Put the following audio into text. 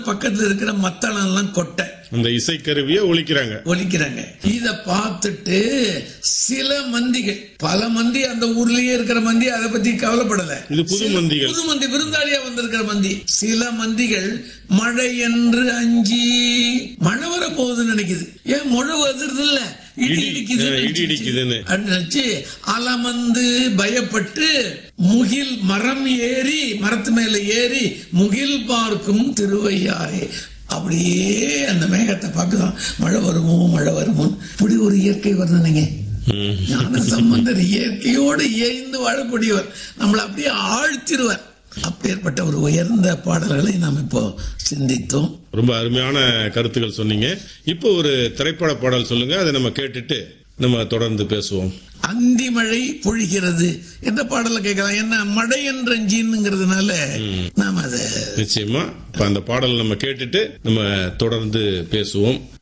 பக்கத்துல இருக்கிற மத்தளம் எல்லாம் கொட்டை அந்த இசைக்கருவியை ஒழிக்கிறாங்க ஒலிக்கிறாங்க இத பார்த்துட்டு சில மந்திகள் பல மந்தி அந்த ஊர்லயே இருக்கிற மந்தி அதை பத்தி கவலைப்படல இது புது சில மந்திகள். புது மந்தி விருந்தாளியா வந்திருக்கிற மந்தி சில மந்திகள் மழை என்று அஞ்சி மழை வர போகுதுன்னு நினைக்குது ஏன் மழை வருது இல்ல இடி இடி, இடிக்குது ஆ, இடி இடிக்குதுன்னு. நினைச்சு அலமந்து பயப்பட்டு முகில் மரம் ஏறி மரத்து மேல ஏறி முகில் பார்க்கும் திருவையாரே அப்படியே அந்த மேகத்தை பார்க்குதான் மழை வருமோ மழை வருமோ இப்படி ஒரு இயற்கை வர்ணனைங்க ம். ஞான சம்பந்தர் இயற்கையோடு இயைந்து வாழக்கூடியவர் நம்மளை அப்படியே ஆழ்த்திடுவார் அப்பேற்பட்ட ஒரு உயர்ந்த பாடல்களை நாம் இப்போ சிந்தித்தோம் ரொம்ப அருமையான கருத்துக்கள் சொன்னீங்க இப்போ ஒரு திரைப்பட பாடல் சொல்லுங்க அதை நம்ம கேட்டுட்டு நம்ம தொடர்ந்து பேசுவோம் அந்தி மழை பொழிகிறது என்ற பாடலை கேட்கலாம் என்ன மழை என்ற ஜீனுங்கிறதுனால நாம் அதை நிச்சயமா இப்ப அந்த பாடல் நம்ம கேட்டுட்டு நம்ம தொடர்ந்து பேசுவோம்